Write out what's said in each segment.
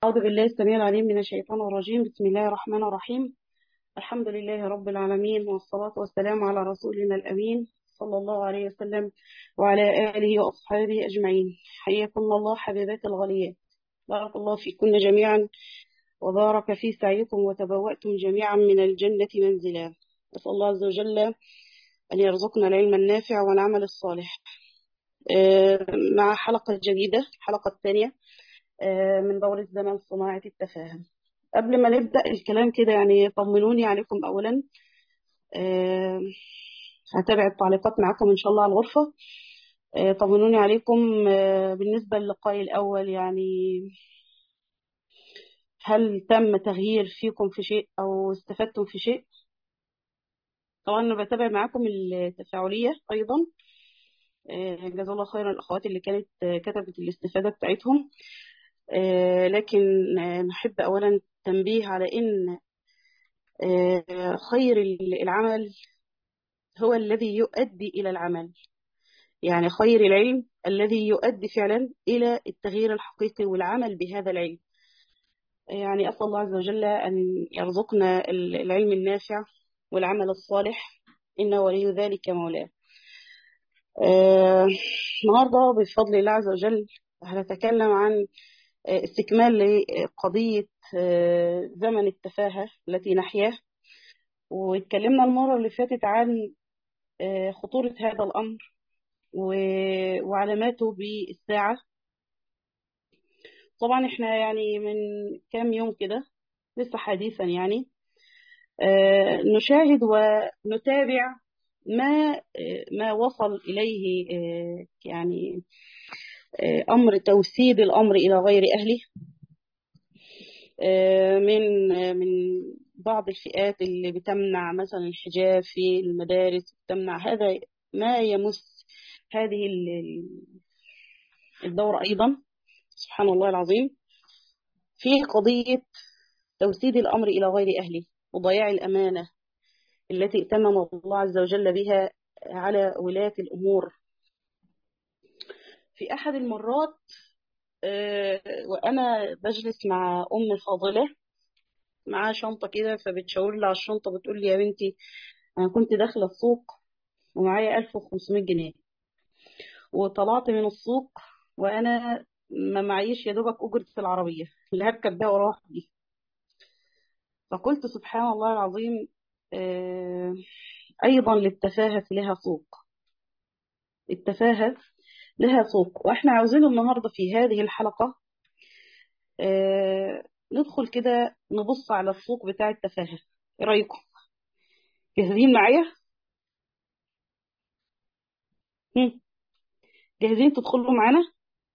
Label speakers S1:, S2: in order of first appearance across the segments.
S1: أعوذ بالله السميع العليم من الشيطان الرجيم بسم الله الرحمن الرحيم الحمد لله رب العالمين والصلاة والسلام على رسولنا الأمين صلى الله عليه وسلم وعلى آله وأصحابه أجمعين حياكم الله حبيبات الغاليات بارك الله فيكن جميعا وبارك في سعيكم وتبوأتم جميعا من الجنة منزلا نسأل الله عز وجل أن يرزقنا العلم النافع والعمل الصالح آه، مع حلقة جديدة الحلقة الثانية آه، من دورة زمن صناعة التفاهم قبل ما نبدأ الكلام كده يعني طمنوني عليكم أولا آه، هتابع التعليقات معاكم إن شاء الله على الغرفة آه، طمنوني عليكم آه، بالنسبة للقاء الأول يعني هل تم تغيير فيكم في شيء أو استفدتم في شيء طبعا أنا بتابع معاكم التفاعلية أيضا آه، جزا الله خيرا الأخوات اللي كانت آه، كتبت الاستفادة بتاعتهم آه، لكن آه، نحب أولا تنبيه على إن آه، خير العمل هو الذي يؤدي إلى العمل يعني خير العلم الذي يؤدي فعلا إلى التغيير الحقيقي والعمل بهذا العلم يعني أسأل الله عز وجل أن يرزقنا العلم النافع والعمل الصالح إنه ولي ذلك مولاه آه، النهاردة بفضل الله عز وجل هنتكلم عن آه، استكمال لقضية آه، زمن التفاهة التي نحياه واتكلمنا المرة اللي فاتت عن آه، خطورة هذا الأمر و- وعلاماته بالساعة طبعا احنا يعني من كام يوم كده لسه حديثا يعني آه، نشاهد ونتابع ما آه، ما وصل إليه آه، يعني آه، أمر توسيد الأمر إلى غير أهله آه، من آه، من بعض الفئات اللي بتمنع مثلا الحجاب في المدارس بتمنع هذا ما يمس هذه ال- الدورة أيضا سبحان الله العظيم في قضية توسيد الأمر إلى غير أهله وضياع الأمانة التي ائتمن الله عز وجل بها على ولاة الأمور في أحد المرات آه، وأنا بجلس مع أم فاضلة معاها شنطة كده فبتشاور لي على الشنطة بتقول لي يا بنتي أنا كنت داخلة السوق ومعايا 1500 جنيه وطلعت من السوق وأنا ما معيش يا دوبك أجرة العربية اللي هركب بيها وأروح دي فقلت سبحان الله العظيم آه، أيضا للتفاهة لها سوق التفاهة لها سوق وإحنا عاوزين النهاردة في هذه الحلقة آه، ندخل كده نبص على السوق بتاع التفاهة إيه رأيكم؟ جاهزين معايا؟ هم، جاهزين تدخلوا معانا؟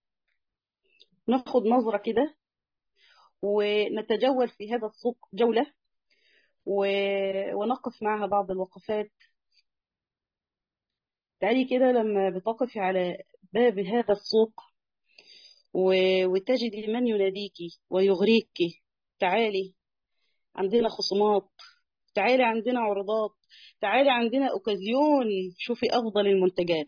S1: ناخد نظرة كده ونتجول في هذا السوق جولة و... ونقف معها بعض الوقفات تعالي كده لما بتقفي على باب هذا السوق و... وتجدي من يناديكي ويغريكي تعالي عندنا خصومات تعالي عندنا عروضات تعالي عندنا اوكازيون شوفي افضل المنتجات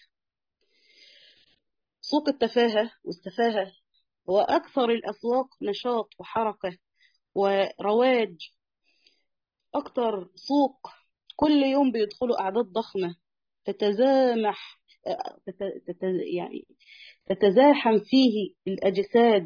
S1: سوق التفاهة والسفاهة هو اكثر الاسواق نشاط وحركة ورواج اكتر سوق كل يوم بيدخلوا اعداد ضخمة تتزامح آه، تت... تت... يعني تتزاحم فيه الاجساد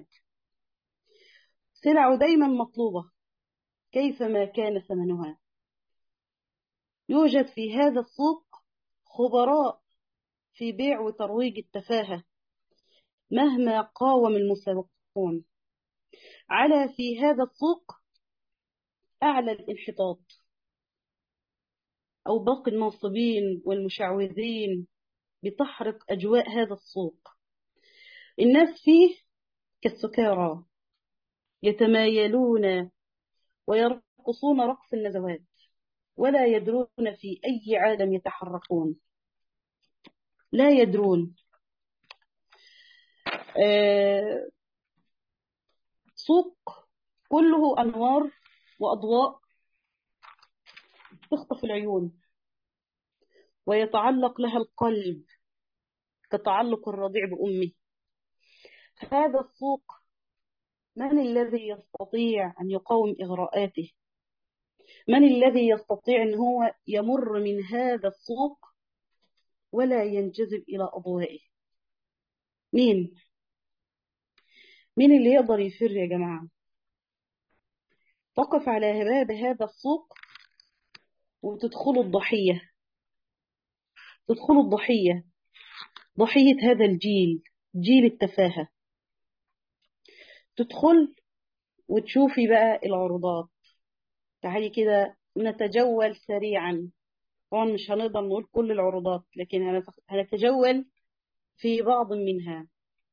S1: سلع دايما مطلوبة كيفما كان ثمنها يوجد في هذا السوق خبراء في بيع وترويج التفاهة مهما قاوم المسابقون على في هذا السوق أعلى الانحطاط أو باقي الناصبين والمشعوذين بتحرق أجواء هذا السوق الناس فيه كالسكارى يتمايلون ويرقصون رقص النزوات ولا يدرون في أي عالم يتحركون لا يدرون آه سوق كله أنوار وأضواء تخطف العيون ويتعلق لها القلب كتعلق الرضيع بأمه هذا السوق من الذي يستطيع أن يقاوم إغراءاته من الذي يستطيع أن هو يمر من هذا السوق ولا ينجذب إلى أضوائه مين مين اللي يقدر يفر يا جماعة تقف على باب هذا السوق وتدخلوا الضحية تدخلوا الضحية ضحية هذا الجيل جيل التفاهة تدخل وتشوفي بقى العروضات تعالي كده نتجول سريعا طبعا مش هنقدر نقول كل العروضات لكن هنت- هنتجول في بعض منها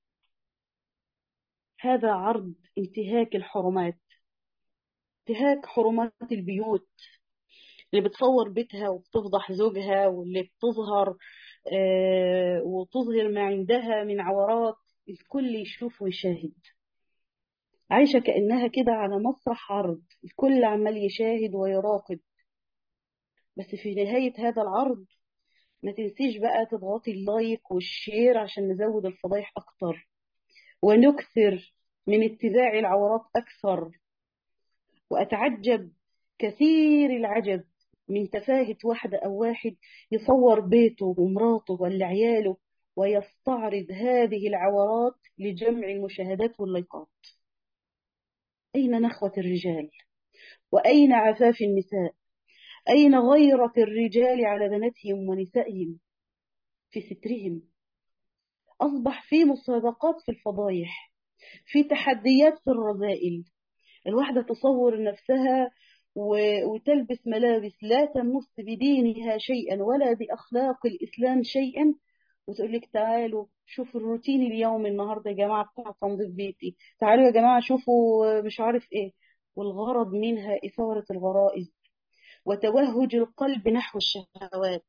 S1: هذا عرض انتهاك الحرمات انتهاك حرمات البيوت اللي بتصور بيتها وبتفضح زوجها واللي بتظهر آه، وتظهر ما عندها من عورات الكل يشوف ويشاهد عايشة كأنها كده على مسرح عرض الكل عمال يشاهد ويراقب بس في نهاية هذا العرض ما تنسيش بقى تضغطي اللايك والشير عشان نزود الفضايح أكتر ونكثر من اتباع العورات أكثر وأتعجب كثير العجب من تفاهة واحدة أو واحد يصور بيته ومراته ولا عياله ويستعرض هذه العورات لجمع المشاهدات واللايكات أين نخوة الرجال وأين عفاف النساء أين غيرة الرجال على بناتهم ونسائهم في سترهم أصبح في مسابقات في الفضايح في تحديات في الرذائل الواحدة تصور نفسها و- وتلبس ملابس لا تمس بدينها شيئا ولا بأخلاق الإسلام شيئا وتقول لك تعالوا شوفوا الروتين اليوم النهارده يا جماعة بتاع تنظيف بيتي تعالوا يا جماعة شوفوا مش عارف ايه والغرض منها إثارة الغرائز وتوهج القلب نحو الشهوات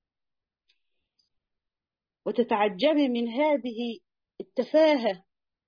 S1: وتتعجبي من هذه التفاهة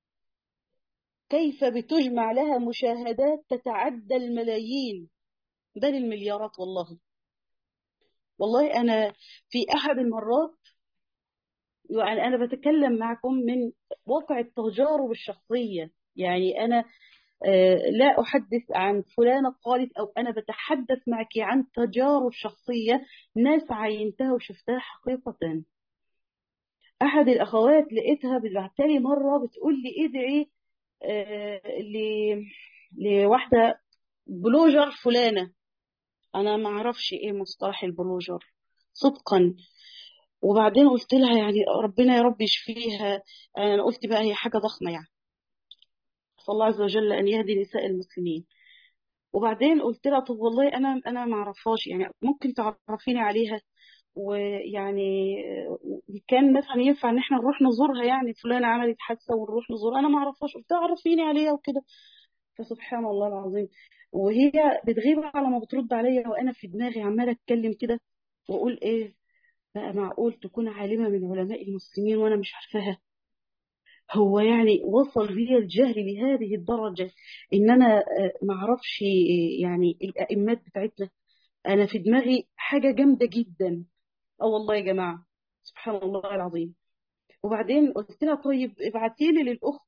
S1: كيف بتجمع لها مشاهدات تتعدى الملايين بل المليارات والله والله أنا في أحد المرات يعني أنا بتكلم معكم من واقع التجارب الشخصية يعني أنا آه، لا أحدث عن فلانة قالت أو أنا بتحدث معك عن تجارب شخصية ناس عينتها وشفتها حقيقة أحد الأخوات لقيتها بتبعتلي مرة بتقول لي ادعي آه، ل- لواحدة بلوجر فلانة أنا ما أعرفش إيه مصطلح البلوجر صدقا وبعدين قلت لها يعني ربنا يا رب يشفيها أنا قلت بقى هي حاجة ضخمة يعني صلى الله عز وجل أن يهدي نساء المسلمين وبعدين قلت لها طب والله أنا أنا ما أعرفهاش يعني ممكن تعرفيني عليها ويعني آه، كان مثلا ينفع ان احنا نروح نزورها يعني فلانة عملت حادثة ونروح نزورها انا ما اعرفهاش قلت لها عرفيني عليها وكده فسبحان الله العظيم وهي بتغيب على ما بترد عليا وانا في دماغي عمالة اتكلم كده واقول ايه بقى معقول تكون عالمة من علماء المسلمين وانا مش عارفاها هو يعني وصل بي الجهل لهذه الدرجة ان انا آه، ما اعرفش آه، يعني الائمات بتاعتنا انا في دماغي حاجة جامدة جدا اه والله يا جماعة سبحان الله العظيم وبعدين قلت لها طيب ابعتي لي للاخت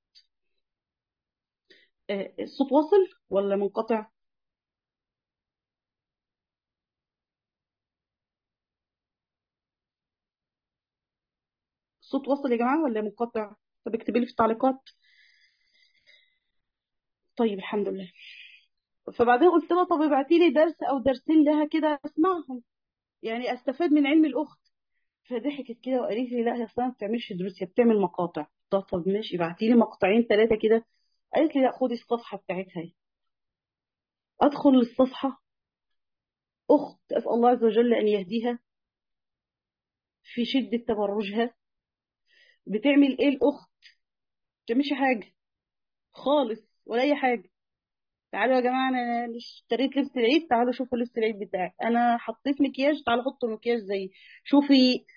S1: آه، الصوت واصل ولا منقطع الصوت واصل يا جماعة ولا منقطع طب اكتبي لي في التعليقات طيب الحمد لله فبعدين قلت لها طب ابعتي لي درس او درسين لها كده اسمعهم يعني استفاد من علم الاخت فضحكت كده وقالت لي لا هي اصلا ما بتعملش دروس هي بتعمل مقاطع قلت لها طب ماشي ابعتي لي مقطعين ثلاثه كده قالت لي لا خدي الصفحه بتاعتها هي. ادخل الصفحه اخت اسال الله عز وجل ان يهديها في شده تبرجها بتعمل ايه الاخت ما بتعملش حاجه خالص ولا اي حاجه تعالوا يا جماعه انا اشتريت لبس العيد تعالوا شوفوا لبس العيد بتاعي انا حطيت مكياج تعالوا حطوا مكياج زي شوفي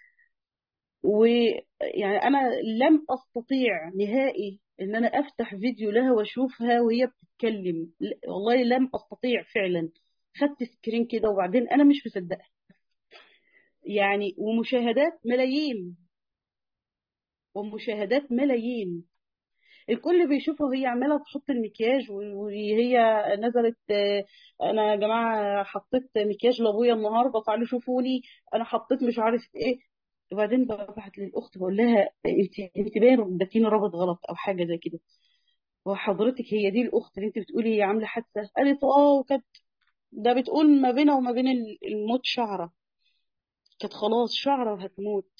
S1: ويعني انا لم استطيع نهائي ان انا افتح فيديو لها واشوفها وهي بتتكلم ل- والله لم استطيع فعلا خدت سكرين كده وبعدين انا مش مصدقه يعني ومشاهدات ملايين ومشاهدات ملايين الكل بيشوفها وهي عماله تحط المكياج وهي نزلت آه، انا يا جماعه حطيت مكياج لابويا النهارده تعالوا شوفوني انا حطيت مش عارف ايه وبعدين ببعت للاخت بقول لها انت انت باين اديتيني رابط غلط او حاجه زي كده وحضرتك هي دي الاخت اللي انت بتقولي هي عامله حادثه قالت اه وكانت ده بتقول ما بينها وما بين الموت شعره كانت خلاص شعره وهتموت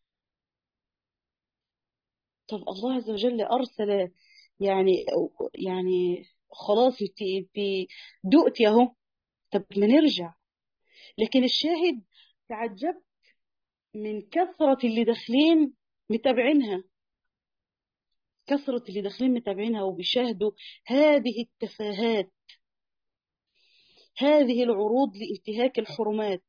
S1: طب الله عز وجل ارسل يعني يعني خلاص انت انت دقتي اهو طب ما نرجع لكن الشاهد تعجبت من كثرة اللي داخلين متابعينها كثرة اللي داخلين متابعينها وبيشاهدوا هذه التفاهات هذه العروض لانتهاك الحرمات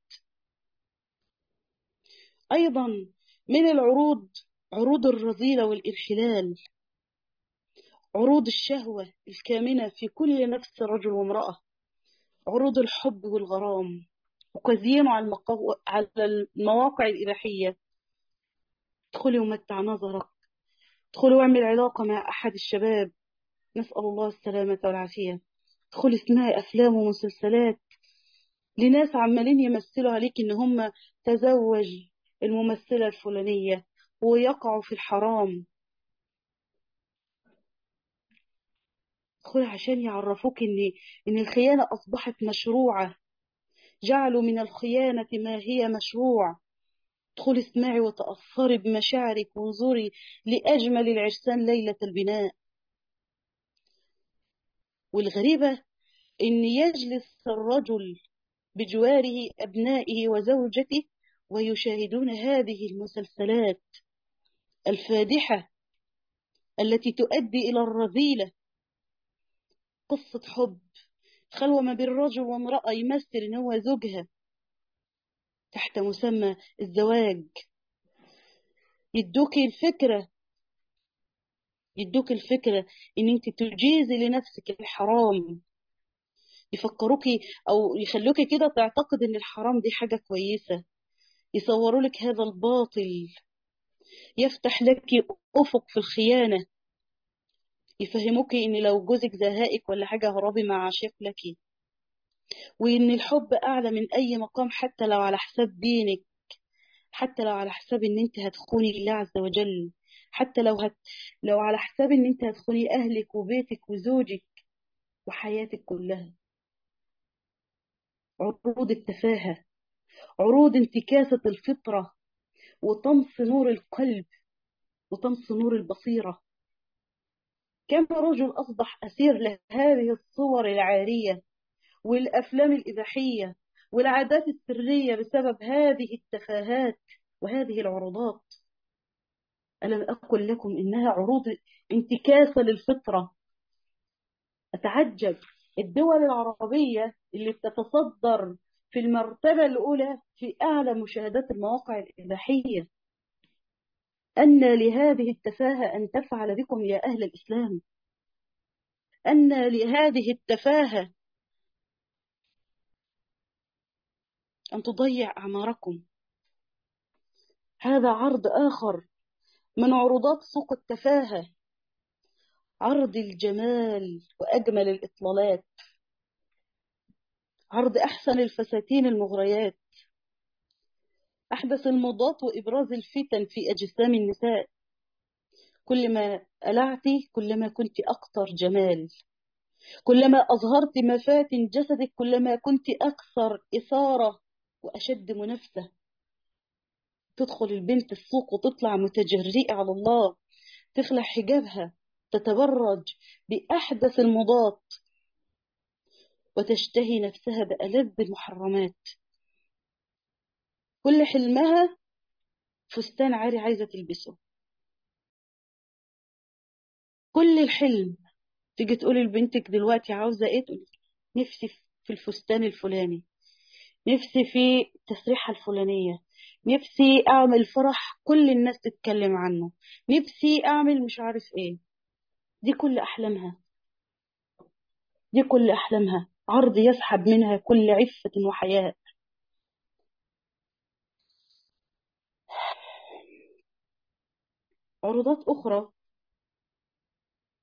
S1: أيضا من العروض عروض الرذيلة والانحلال عروض الشهوة الكامنة في كل نفس رجل وامرأة عروض الحب والغرام وتزيينه على المقو... على المواقع الإباحية ادخلي ومتع نظرك ادخلي واعمل علاقة مع أحد الشباب نسأل الله السلامة والعافية ادخلي اسمعي أفلام ومسلسلات لناس عمالين يمثلوا عليك إن هم تزوج الممثلة الفلانية ويقعوا في الحرام ادخلي عشان يعرفوك إن إن الخيانة أصبحت مشروعة جعلوا من الخيانة ما هي مشروع ادخلي اسمعي وتأثري بمشاعرك وانظري لأجمل العرسان ليلة البناء والغريبة إن يجلس الرجل بجواره أبنائه وزوجته ويشاهدون هذه المسلسلات الفادحة التي تؤدي إلى الرذيلة قصة حب خلوة ما بين رجل وامرأة يمثل إن هو زوجها تحت مسمى الزواج يدوك الفكرة يدوك الفكرة إن أنت تجيزي لنفسك الحرام يفكروك أو يخلوك كده تعتقد إن الحرام دي حاجة كويسة يصوروا لك هذا الباطل يفتح لك أفق في الخيانة يفهموك إن لو جوزك زهقك ولا حاجة هربي مع عشيق لك وإن الحب أعلى من أي مقام حتى لو على حساب دينك حتى لو على حساب إن أنت هتخوني الله عز وجل حتى لو هت... لو على حساب إن أنت هتخوني أهلك وبيتك وزوجك وحياتك كلها عروض التفاهة عروض انتكاسة الفطرة وطمس نور القلب وطمس نور البصيرة كم رجل أصبح أسير لهذه الصور العارية والأفلام الإباحية والعادات السرية بسبب هذه التفاهات وهذه العروضات ألم أقل لكم إنها عروض انتكاسة للفطرة أتعجب الدول العربية اللي بتتصدر في المرتبة الأولى في أعلى مشاهدات المواقع الإباحية أن لهذه التفاهة أن تفعل بكم يا أهل الإسلام أن لهذه التفاهة أن تضيع أعماركم هذا عرض آخر من عروضات سوق التفاهة عرض الجمال وأجمل الإطلالات عرض أحسن الفساتين المغريات أحدث الموضات وإبراز الفتن في أجسام النساء كلما ألعتي كلما كنت أكثر جمال كلما أظهرت مفاتن جسدك كلما كنت أكثر إثارة وأشد منافسة تدخل البنت السوق وتطلع متجرئة على الله تخلع حجابها تتبرج بأحدث المضاد وتشتهي نفسها بألذ المحرمات كل حلمها فستان عاري عايزة تلبسه كل الحلم تيجي تقولي لبنتك دلوقتي عاوزة ايه تقولي نفسي في الفستان الفلاني نفسي في التسريحة الفلانية نفسي أعمل فرح كل الناس تتكلم عنه نفسي أعمل مش عارف إيه دي كل أحلامها دي كل أحلامها عرض يسحب منها كل عفة وحياء عروضات أخرى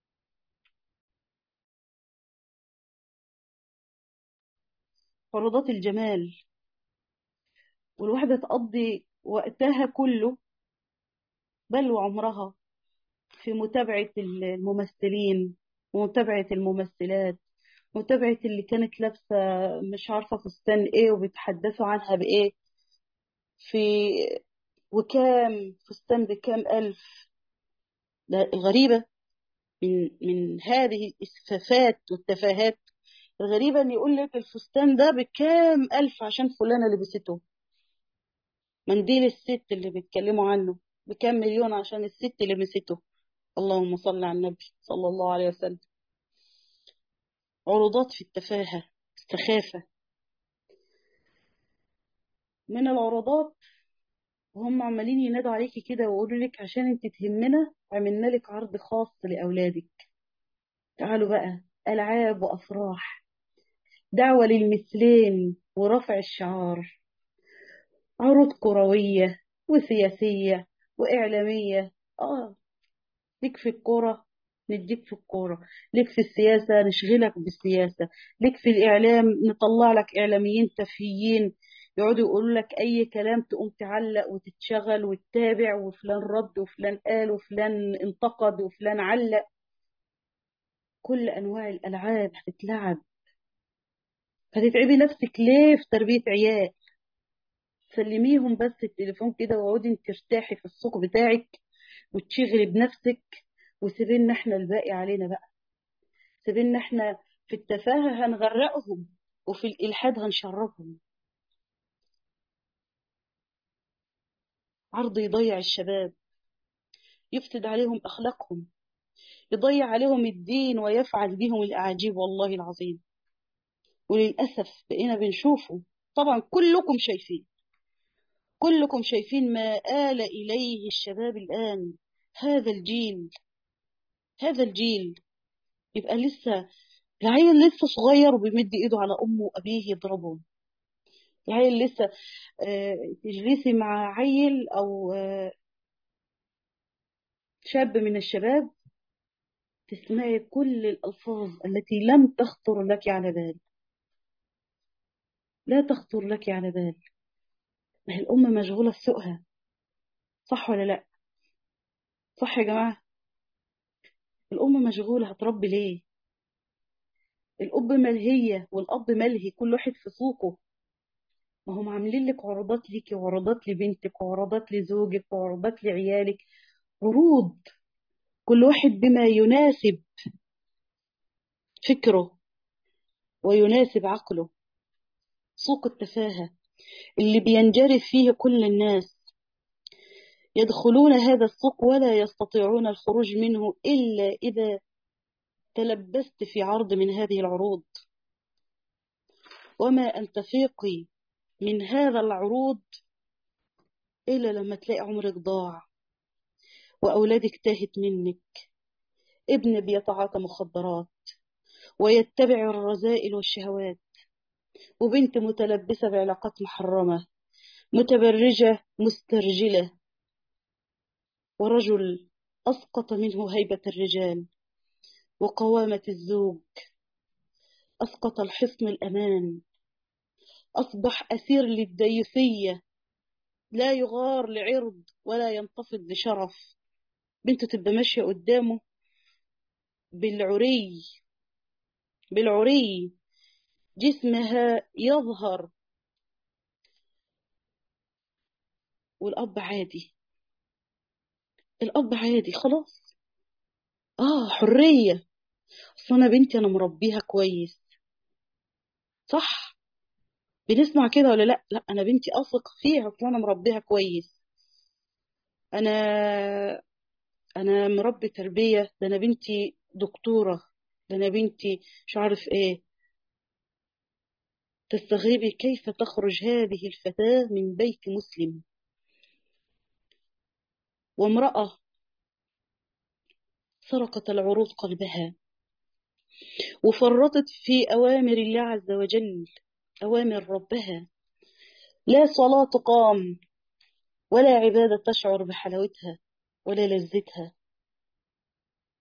S1: عروضات الجمال والواحدة تقضي وقتها كله بل وعمرها في متابعة الممثلين ومتابعة الممثلات متابعة اللي كانت لابسة مش عارفة فستان ايه وبيتحدثوا عنها بايه في وكام فستان بكام ألف ده الغريبة من من هذه الإسفافات والتفاهات الغريبة إن يقول لك الفستان ده بكام ألف عشان فلانة لبسته منديل الست اللي بيتكلموا عنه بكام مليون عشان الست لبسته اللهم صل على النبي صلى الله عليه وسلم عروضات في التفاهة السخافة من العروضات وهم عمالين ينادوا عليكي كده ويقولوا لك عشان انت تهمنا عملنا لك عرض خاص لأولادك تعالوا بقى ألعاب وأفراح دعوة للمثلين ورفع الشعار عروض كروية وسياسية وإعلامية آه ليك في الكورة نديك في الكورة ليك في السياسة نشغلك بالسياسة ليك في الإعلام نطلع لك إعلاميين تفهيين يقعدوا يقولوا لك أي كلام تقوم تعلق وتتشغل وتتابع وفلان رد وفلان قال وفلان انتقد وفلان علق كل أنواع الألعاب هتتلعب هتتعبي نفسك ليه في تربية عيال سلميهم بس التليفون كده واقعدي انت ترتاحي في السوق بتاعك وتشغلي بنفسك وسيبينا احنا الباقي علينا بقى سيبينا احنا في التفاهة هنغرقهم وفي الإلحاد هنشربهم عرض يضيع الشباب يفسد عليهم أخلاقهم يضيع عليهم الدين ويفعل بهم الأعاجيب والله العظيم وللأسف بقينا بنشوفه طبعا كلكم شايفين كلكم شايفين ما آل إليه الشباب الآن هذا الجيل هذا الجيل يبقى لسه العيل لسه صغير وبيمد ايده على امه وابيه يضربه العيل لسه آه، تجلسي مع عيل او آه، شاب من الشباب تسمعي كل الالفاظ التي لم تخطر لك على بال لا تخطر لك على بال ما هي الام مشغوله بسوقها صح ولا لا صح يا جماعه الام مشغوله هتربي ليه الاب ملهيه والاب ملهي كل واحد في سوقه ما هم عاملين لك عروضات ليكي وعروضات لبنتك وعروضات لزوجك وعروضات لعيالك عروض كل واحد بما يناسب فكره ويناسب عقله سوق التفاهة اللي بينجرف فيه كل الناس يدخلون هذا السوق ولا يستطيعون الخروج منه إلا إذا تلبست في عرض من هذه العروض وما أن تفيقي من هذا العروض إلا لما تلاقي عمرك ضاع وأولادك تاهت منك ابن بيتعاطى مخدرات ويتبع الرذائل والشهوات وبنت متلبسة بعلاقات محرمة متبرجة مسترجلة ورجل أسقط منه هيبة الرجال وقوامة الزوج أسقط الحصن الأمان أصبح أسير للديوثية لا يغار لعرض ولا ينتفض لشرف بنته تبقى ماشية قدامه بالعري بالعري جسمها يظهر والأب عادي الأب عادي خلاص آه حرية أصل أنا بنتي أنا مربيها كويس صح بنسمع كده ولا لا لا أنا بنتي أثق فيها أصل أنا مربيها كويس أنا أنا مربي تربية ده أنا بنتي دكتورة ده أنا بنتي مش عارف إيه تستغربي كيف تخرج هذه الفتاة من بيت مسلم وامرأة سرقت العروض قلبها وفرطت في أوامر الله عز وجل أوامر ربها لا صلاة تقام ولا عبادة تشعر بحلاوتها ولا لذتها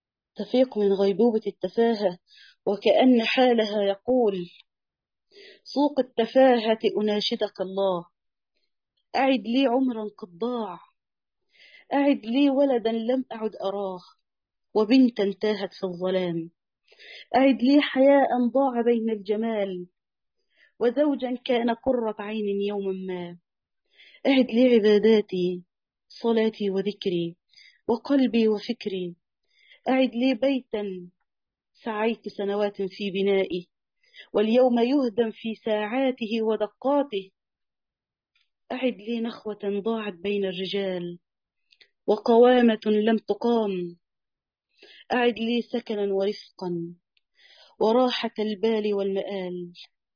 S1: تفيق من غيبوبة التفاهة وكأن حالها يقول سوق التفاهة أناشدك الله أعد لي عمرا قد ضاع أعد لي ولدا لم أعد أراه وبنتا تاهت في الظلام أعد لي حياء ضاع بين الجمال وزوجا كان قرة عين يوما ما أعد لي عباداتي صلاتي وذكري وقلبي وفكري أعد لي بيتا سعيت سنوات في بنائه واليوم يهدم في ساعاته ودقاته أعد لي نخوة ضاعت بين الرجال وقوامة لم تقام أعد لي سكنا ورفقا وراحة البال والمآل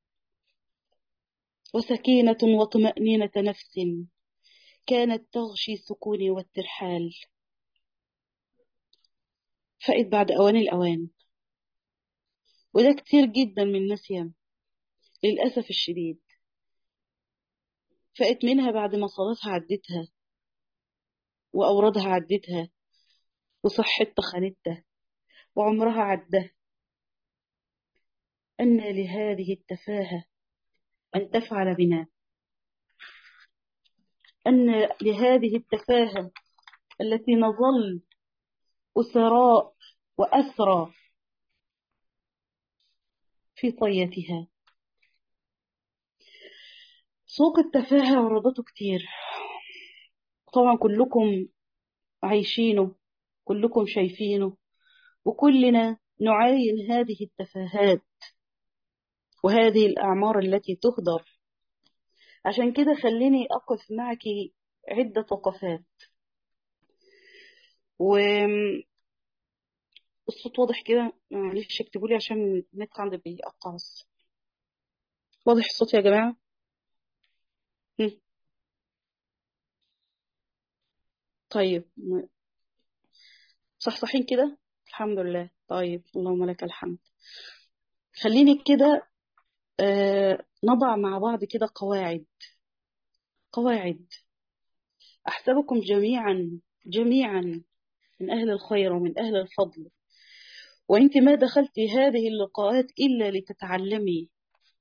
S1: وسكينة وطمأنينة نفس كانت تغشي سكوني والترحال فائت بعد أوان الأوان وده كتير جدا من الناس ياما للأسف الشديد فقت منها بعد ما صلاتها عدتها وأورادها عدتها وصحتها خانتها وعمرها عده أن لهذه التفاهة أن تفعل بنا أن لهذه التفاهة التي نظل أسراء وأسرى في طيتها سوق التفاهة عرضته كتير طبعا كلكم عايشينه كلكم شايفينه وكلنا نعاين هذه التفاهات وهذه الأعمار التي تهدر عشان كده خليني أقف معك عدة وقفات و الصوت واضح كده معلش اكتبوا لي عشان النت عندي بيقطع بس واضح الصوت يا جماعة هم. طيب صحصحين كده الحمد لله طيب اللهم لك الحمد خليني كده آه نضع مع بعض كده قواعد قواعد أحسبكم جميعا جميعا من أهل الخير ومن أهل الفضل وأنت ما دخلت هذه اللقاءات إلا لتتعلمي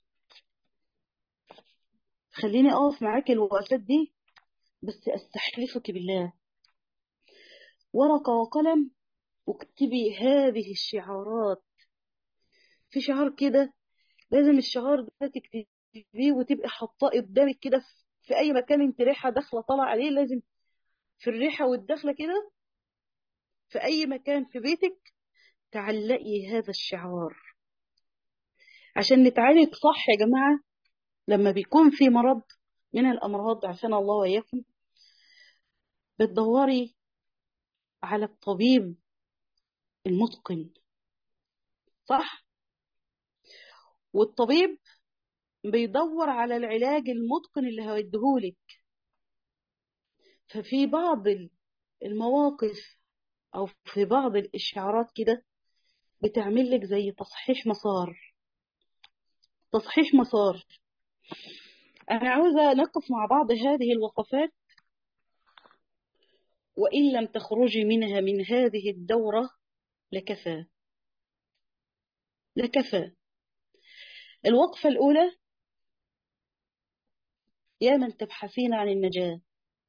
S1: خليني أقف معاك الوقفات دي بس أستحلفك بالله ورقة وقلم واكتبي هذه الشعارات في شعار كده لازم الشعار ده تكتبيه وتبقي حاطاه قدامك كده في أي مكان انت ريحة داخلة طالعة عليه لازم في الريحة والداخلة كده في أي مكان في بيتك تعلقي هذا الشعار عشان نتعالج صح يا جماعة لما بيكون في مرض من الأمراض عافانا الله وإياكم بتدوري على الطبيب المتقن صح والطبيب بيدور على العلاج المتقن اللي هيديهولك ففي بعض المواقف أو في بعض الإشعارات كده بتعمل لك زي تصحيح مسار تصحيح مسار أنا عاوزة نقف مع بعض هذه الوقفات وإن لم تخرجي منها من هذه الدورة لكفى لكفى الوقفة الأولى يا من تبحثين عن النجاة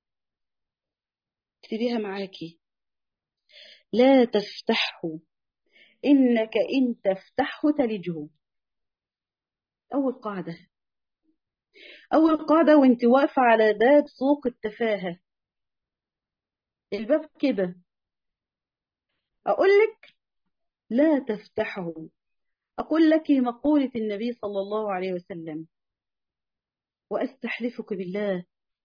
S1: اكتبيها معاكي لا تفتحه إنك إن تفتحه تلجه أول قاعدة أول قاعدة وانت واقفة على باب سوق التفاهة الباب كده أقول لك لا تفتحه أقول لك مقولة النبي صلى الله عليه وسلم وأستحلفك بالله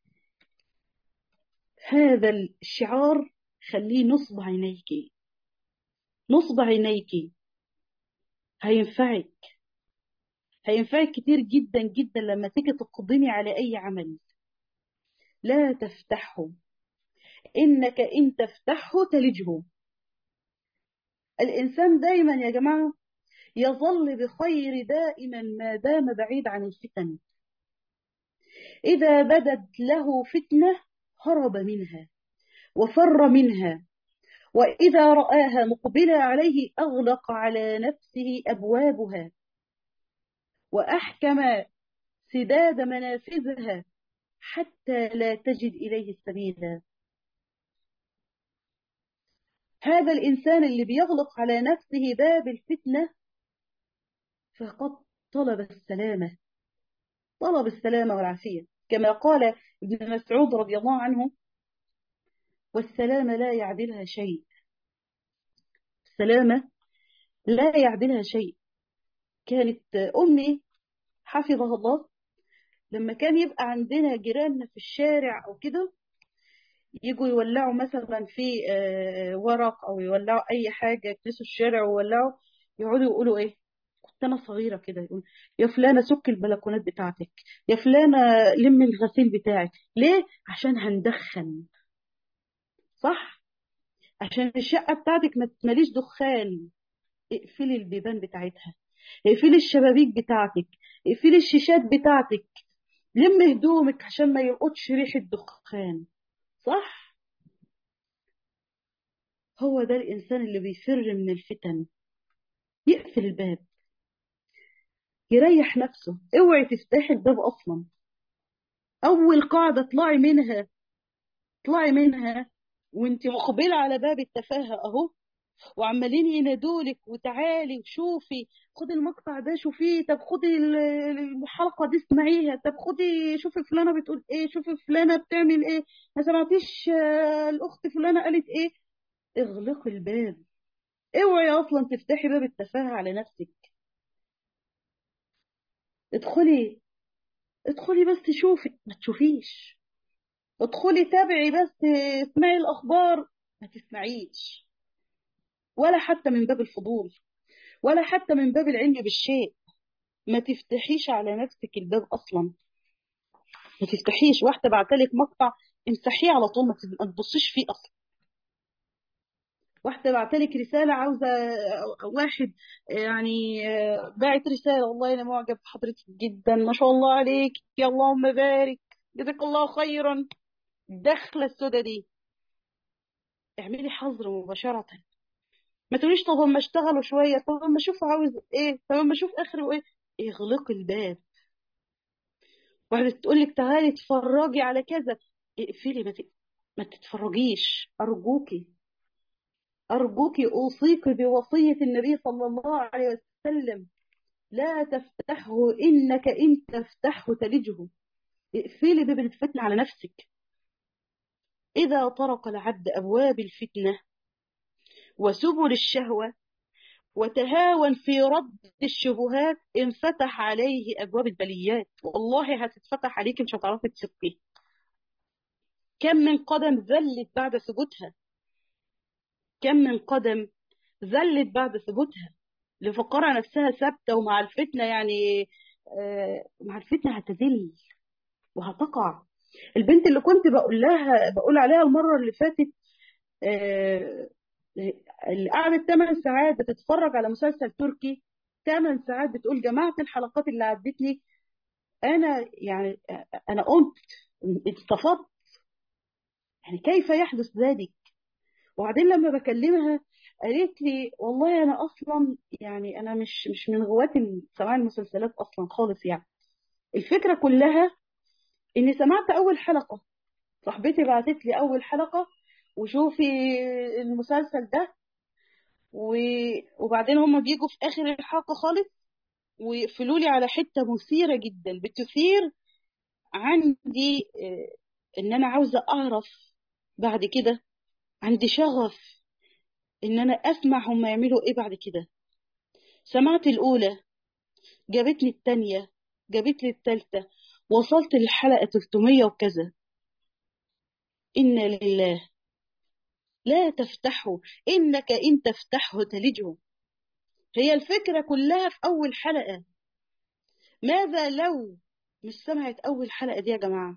S1: هذا الشعار خليه نصب عينيك نصب عينيك هينفعك هينفعك كتير جدا جدا لما تيجي تقدمي على أي عمل لا تفتحه إنك إن تفتحه تلجه الإنسان دايما يا جماعة يظل بخير دائما ما دام بعيد عن الفتن إذا بدت له فتنة هرب منها وفر منها وإذا رآها مقبلة عليه أغلق على نفسه أبوابها وأحكم سداد منافذها حتى لا تجد إليه السبيل هذا الإنسان اللي بيغلق على نفسه باب الفتنة فقد طلب السلامة طلب السلامة والعافية كما قال ابن مسعود رضي الله عنه والسلامة لا يعدلها شيء السلامة لا يعدلها شيء كانت أمي حفظها الله لما كان يبقى عندنا جيراننا في الشارع أو كده يجوا يولعوا مثلا في ورق أو يولعوا أي حاجة يكنسوا الشارع ويولعوا يقعدوا يقولوا إيه كنت أنا صغيرة كده يقول يا فلانة سك البلكونات بتاعتك يا فلانة لم الغسيل بتاعك ليه؟ عشان هندخن صح؟ عشان الشقة بتاعتك ما تمليش دخان اقفلي البيبان بتاعتها اقفلي الشبابيك بتاعتك اقفلي الشيشات بتاعتك لم هدومك عشان ما يلقطش ريحة دخان صح هو ده الإنسان اللي بيفر من الفتن يقفل الباب يريح نفسه اوعي تفتحي الباب أصلا أول قاعدة اطلعي منها اطلعي منها وانت مقبلة على باب التفاهة أهو وعمالين ينادولك وتعالي وشوفي خدي المقطع ده شوفيه طب خدي الحلقة دي اسمعيها طب خدي شوفي فلانة بتقول ايه شوفي فلانة بتعمل ايه ما سمعتيش الأخت فلانة قالت ايه اغلقي الباب اوعي اصلا تفتحي باب التفاهة على نفسك ادخلي ادخلي بس شوفي ما تشوفيش ادخلي تابعي بس اسمعي الأخبار ما تسمعيش ولا حتى من باب الفضول ولا حتى من باب العلم بالشيء ما تفتحيش على نفسك الباب اصلا ما تفتحيش واحده بعتلك مقطع امسحيه على طول ما تبصيش فيه اصلا واحده بعتلك رساله عاوزه واحد يعني باعت رساله والله انا معجب بحضرتك جدا ما شاء الله عليك يا اللهم بارك جزاك الله خيرا داخله السودة دي اعملي حظر مباشره ما تقوليش طب اما اشتغلوا شويه طب اما اشوف عاوز ايه طب اما اشوف اخره ايه اغلقي الباب واحده تقول لك تعالي اتفرجي على كذا اقفلي ما, ت... ما تتفرجيش ارجوكي ارجوكي اوصيك بوصيه النبي صلى الله عليه وسلم لا تفتحه انك ان تفتحه تلجه اقفلي باب الفتنه على نفسك اذا طرق العبد ابواب الفتنه وسبل الشهوة وتهاون في رد الشبهات انفتح عليه أبواب البليات والله هتتفتح عليك مش هتعرفي تسقيه كم من قدم ذلت بعد ثبوتها كم من قدم ذلت بعد ثبوتها لفقرة نفسها ثابتة ومع الفتنة يعني آه مع الفتنة هتذل وهتقع البنت اللي كنت بقول لها بقول عليها المرة اللي فاتت آه اللي قعدت 8 ساعات بتتفرج على مسلسل تركي 8 ساعات بتقول جماعة الحلقات اللي عدتني أنا يعني أنا قمت استفدت يعني كيف يحدث ذلك وبعدين لما بكلمها قالت لي والله أنا أصلا يعني أنا مش مش من غواة سماع المسلسلات أصلا خالص يعني الفكرة كلها إني سمعت أول حلقة صاحبتي بعتت لي أول حلقة وشوفي المسلسل ده وبعدين هما بيجوا في اخر الحلقه خالص ويقفلوا لي على حته مثيره جدا بتثير عندي ان انا عاوزه اعرف بعد كده عندي شغف ان انا اسمع هما يعملوا ايه بعد كده سمعت الاولى جابت لي الثانيه جابت لي الثالثه وصلت للحلقه 300 وكذا انا لله لا تفتحه إنك إن تفتحه تلجه هي الفكرة كلها في أول حلقة ماذا لو مش سمعت أول حلقة دي يا جماعة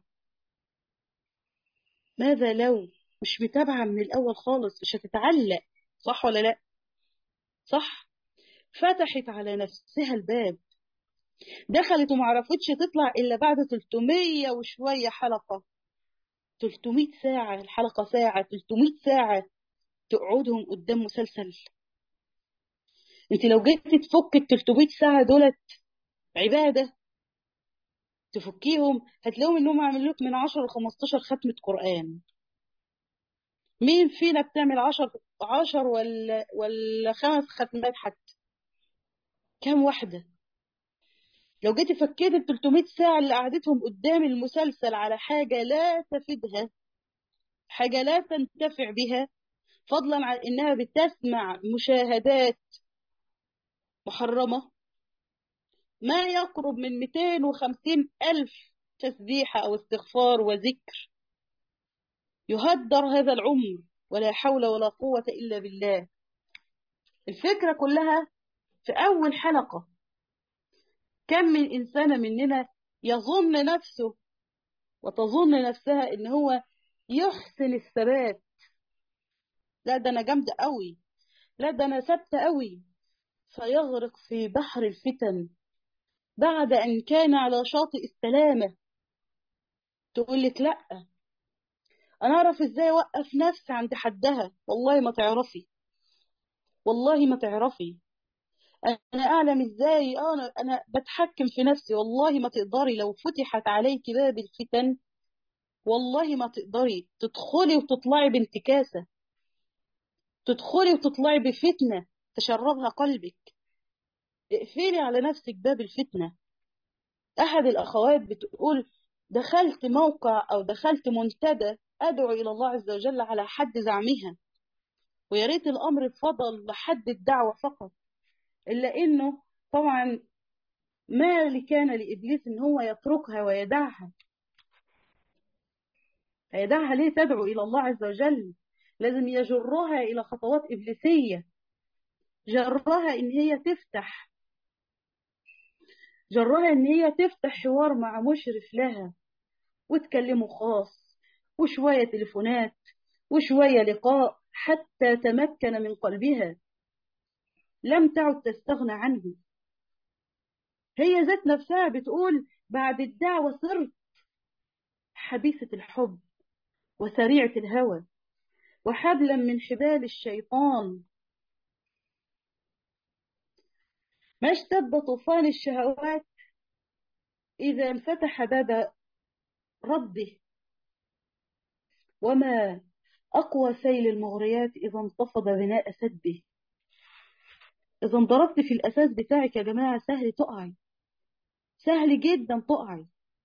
S1: ماذا لو مش متابعة من الأول خالص مش هتتعلق صح ولا لا صح فتحت على نفسها الباب دخلت ومعرفتش تطلع إلا بعد 300 وشوية حلقة 300 ساعة الحلقة ساعة 300 ساعة تقعدهم قدام مسلسل انت لو جيت تفك ال 300 ساعة دولت عبادة تفكيهم هتلاقيهم انهم عاملين لك من 10 ل 15 ختمة قرآن مين فينا بتعمل 10 10 ولا ولا خمس ختمات حتى كام واحدة لو جيتي فكيت ال 300 ساعة اللي قعدتهم قدام المسلسل على حاجة لا تفيدها حاجة لا تنتفع بها فضلا عن إنها بتسمع مشاهدات محرمة ما يقرب من 250 ألف تسبيحة أو استغفار وذكر يهدر هذا العمر ولا حول ولا قوة إلا بالله الفكرة كلها في أول حلقة كم من إنسانة مننا يظن نفسه وتظن نفسها إن هو يحسن الثبات لا ده أنا جامدة قوي لا ده أنا ثابتة قوي فيغرق في بحر الفتن بعد أن كان على شاطئ السلامة تقول لك لأ أنا أعرف إزاي أوقف نفسي عند حدها والله ما تعرفي والله ما تعرفي أنا أعلم إزاي أنا أنا بتحكم في نفسي والله ما تقدري لو فتحت عليك باب الفتن والله ما تقدري تدخلي وتطلعي بانتكاسة تدخلي وتطلعي بفتنة تشربها قلبك اقفلي على نفسك باب الفتنة أحد الأخوات بتقول دخلت موقع أو دخلت منتدى أدعو إلى الله عز وجل على حد زعمها ويا ريت الأمر فضل لحد الدعوة فقط إلا إنه طبعا ما كان لإبليس إن هو يتركها ويدعها هيدعها ليه تدعو إلى الله عز وجل لازم يجرها إلى خطوات إبليسية جرها إن هي تفتح جرها إن هي تفتح حوار مع مشرف لها وتكلمه خاص وشوية تليفونات وشوية لقاء حتى تمكن من قلبها لم تعد تستغنى عنه هي ذات نفسها بتقول بعد الدعوة صرت حبيسة الحب وسريعة الهوى وحبلا من حبال الشيطان ما اشتد طوفان الشهوات إذا انفتح باب رده وما أقوى سيل المغريات إذا انتفض بناء سده إذا انضربت في الأساس بتاعك يا جماعة سهل تقعي سهل جدا تقعي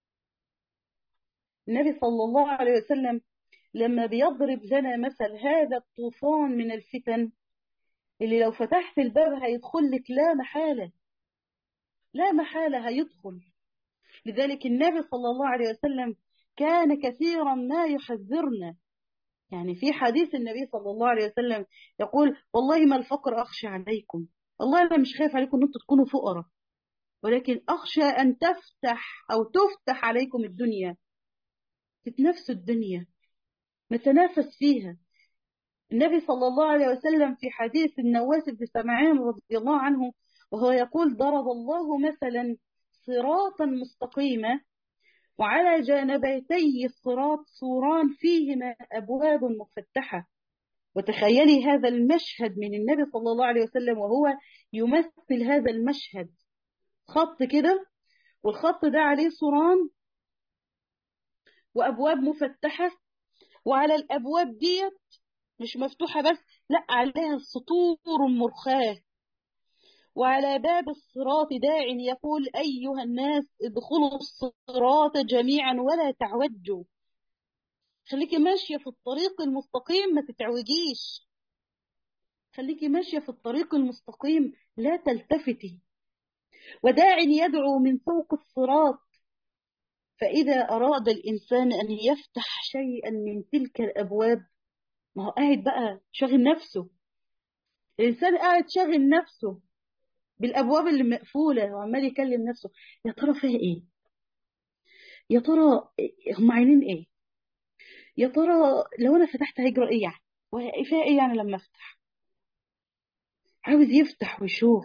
S1: النبي صلى الله عليه وسلم لما بيضرب لنا مثل هذا الطوفان من الفتن اللي لو فتحت الباب هيدخل لك لا محالة لا محالة هيدخل لذلك النبي صلى الله عليه وسلم كان كثيرا ما يحذرنا يعني في حديث النبي صلى الله عليه وسلم يقول والله ما الفقر أخشى عليكم والله أنا مش خايف عليكم أن انتم تكونوا فقراء ولكن أخشى أن تفتح أو تفتح عليكم الدنيا تتنافسوا الدنيا نتنافس فيها النبي صلى الله عليه وسلم في حديث النواس بن سمعان رضي الله عنه وهو يقول ضرب الله مثلا صراطا مستقيما وعلى جانبيتي الصراط سوران فيهما أبواب مفتحة وتخيلي هذا المشهد من النبي صلى الله عليه وسلم وهو يمثل هذا المشهد خط كده والخط ده عليه سوران وأبواب مفتحة وعلى الأبواب ديت مش مفتوحة بس لا عليها سطور مرخاة وعلى باب الصراط داع يقول أيها الناس ادخلوا الصراط جميعا ولا تعوجوا خليكي ماشية في الطريق المستقيم ما تتعوجيش خليكي ماشية في الطريق المستقيم لا تلتفتي وداع يدعو من فوق الصراط فإذا أراد الإنسان أن يفتح شيئا من تلك الأبواب ما هو قاعد بقى شاغل نفسه الإنسان قاعد شاغل نفسه بالأبواب اللي مقفولة وعمال يكلم نفسه يا ترى فيها إيه يا ترى هم عايزين إيه يا ترى لو أنا فتحت هيجرى إيه يعني فيها إيه يعني لما أفتح عاوز يفتح ويشوف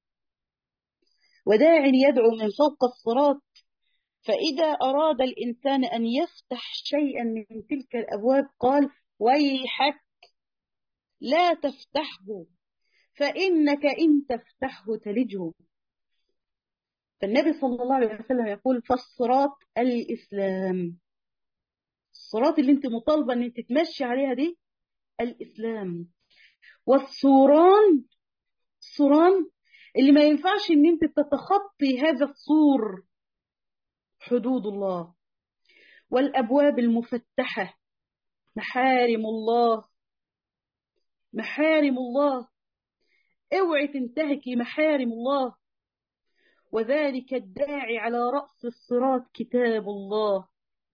S1: وداع يدعو من فوق الصراط فإذا أراد الإنسان أن يفتح شيئا من تلك الأبواب قال ويحك لا تفتحه فإنك إن تفتحه تلجه فالنبي صلى الله عليه وسلم يقول فالصراط الإسلام الصراط اللي انت مطالبة ان انت تمشي عليها دي الإسلام والصوران الصوران اللي ما ينفعش ان انت تتخطي هذا السور حدود الله والأبواب المفتحة محارم الله محارم الله اوعي تنتهكي محارم الله وذلك الداعي على رأس الصراط كتاب الله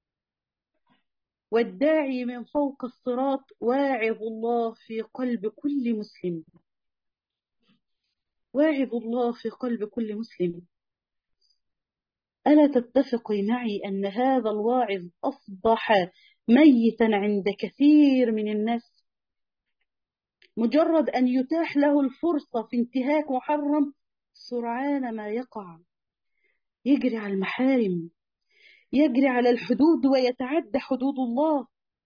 S1: والداعي من فوق الصراط واعظ الله في قلب كل مسلم واعظ الله في قلب كل مسلم ألا تتفقي معي أن هذا الواعظ أصبح ميتا عند كثير من الناس مجرد أن يتاح له الفرصة في انتهاك محرم سرعان ما يقع يجري على المحارم يجري على الحدود ويتعدى حدود الله